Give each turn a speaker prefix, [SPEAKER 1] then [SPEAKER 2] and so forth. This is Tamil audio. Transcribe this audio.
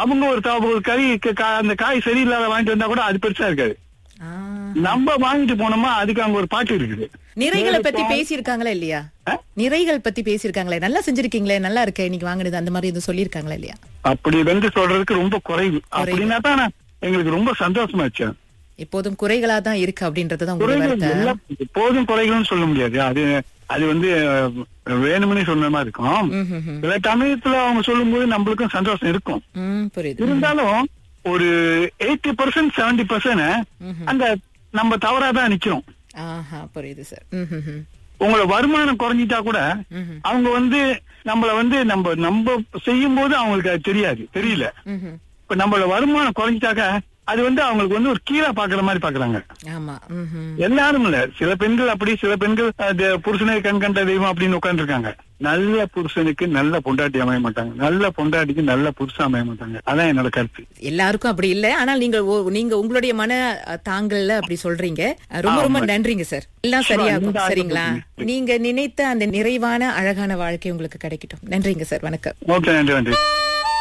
[SPEAKER 1] அவங்க ஒரு த- ஒரு கறி க- கா- அந்த காய் சரியில்லாத வாங்கிட்டு வந்தா கூட அது பெருசா இருக்காது
[SPEAKER 2] ஆ.
[SPEAKER 1] நம்ம வாங்கிட்டு போனோமா அதுக்கு அங்க ஒரு பாட்டு இருக்குது
[SPEAKER 2] நிறைகளை பத்தி பேசியிருக்காங்களா இல்லையா
[SPEAKER 1] ஆ?
[SPEAKER 2] நிறைகள் பத்தி பேசியிருக்காங்களே நல்லா செஞ்சிருக்கீங்களே நல்லா இருக்கு இன்னைக்கு வாங்கினது அந்த மாதிரி எதுவும் சொல்லியிருக்காங்களா இல்லையா
[SPEAKER 1] அப்படி வந்து சொல்றதுக்கு ரொம்ப குறைவு அப்படின்னா தான் நான் எங்களுக்கு ரொம்ப சந்தோஷமாச்சு
[SPEAKER 2] எப்போதும் குறைகளா தான் இருக்கு அப்படின்றதுதான் உங்களுடைய
[SPEAKER 1] குறைகள்
[SPEAKER 2] வருத்தம்
[SPEAKER 1] எல்லாம் எப்போதும் குறைகள்னு சொல்ல முடியாது அது அது வந்து அஹ், வேணும்னே சொன்ன மாதிரி இருக்கும்
[SPEAKER 2] ம், ம், ம்.
[SPEAKER 1] சில சமயத்துல அவங்க சொல்லும்போது நம்மளுக்கும் சந்தோஷம் இருக்கும்
[SPEAKER 2] ம், புரியுது
[SPEAKER 1] இருந்தாலும் ஒரு எயிட்டி பர்சன்ட் செவன்டி பர்சன்ட்
[SPEAKER 2] ம்ஹும்.
[SPEAKER 1] அந்த நம்ம தவறா தான் நிக்கிறோம்
[SPEAKER 2] ஆஹா புரியுது சார் ம், ம், ம்.
[SPEAKER 1] உங்களை வருமானம் குறைஞ்சிட்டா கூட
[SPEAKER 2] ம்ஹும்.
[SPEAKER 1] அவங்க வந்து நம்மள வந்து நம்ம நம்ம செய்யும் போது அவங்களுக்கு அது தெரியாது தெரியல
[SPEAKER 2] ம்ஹும்.
[SPEAKER 1] இப்ப நம்மள வருமானம் குறைஞ்சிட்டாக்க அது வந்து அவங்களுக்கு வந்து ஒரு கீழே பாக்குற மாதிரி பாக்குறாங்க
[SPEAKER 2] ஆமா ம்ஹும்.
[SPEAKER 1] எல்லாரும் இல்ல சில பெண்கள் அப்படி சில பெண்கள் அது புருஷனை கண் கண்ட தெய்வம் அப்படின்னு உட்கார்ந்து இருக்காங்க நல்ல புருஷனுக்கு நல்ல பொண்டாட்டி அமைய மாட்டாங்க நல்ல பொண்டாட்டிக்கு நல்ல புருஷன் அமைய மாட்டாங்க அதான் என்னோட கருத்து
[SPEAKER 2] எல்லாருக்கும் அப்படி இல்ல ஆனால் நீங்க ஓ- நீங்க உங்களுடைய மன அஹ், தாங்கல்ல அப்படி சொல்றீங்க அஹ், ரொம்ப ரொம்ப நன்றிங்க சார் எல்லாம்
[SPEAKER 1] Sure,
[SPEAKER 2] சரியாகும்
[SPEAKER 1] இந்த
[SPEAKER 2] சரிங்களா
[SPEAKER 1] ஆர்வத்துக்கு
[SPEAKER 2] நீங்க நினைத்த அந்த நிறைவான அழகான வாழ்க்கை உங்களுக்கு கிடைக்கட்டும் நன்றிங்க சார் வணக்கம்
[SPEAKER 1] ஓகே நன்றி நன்றி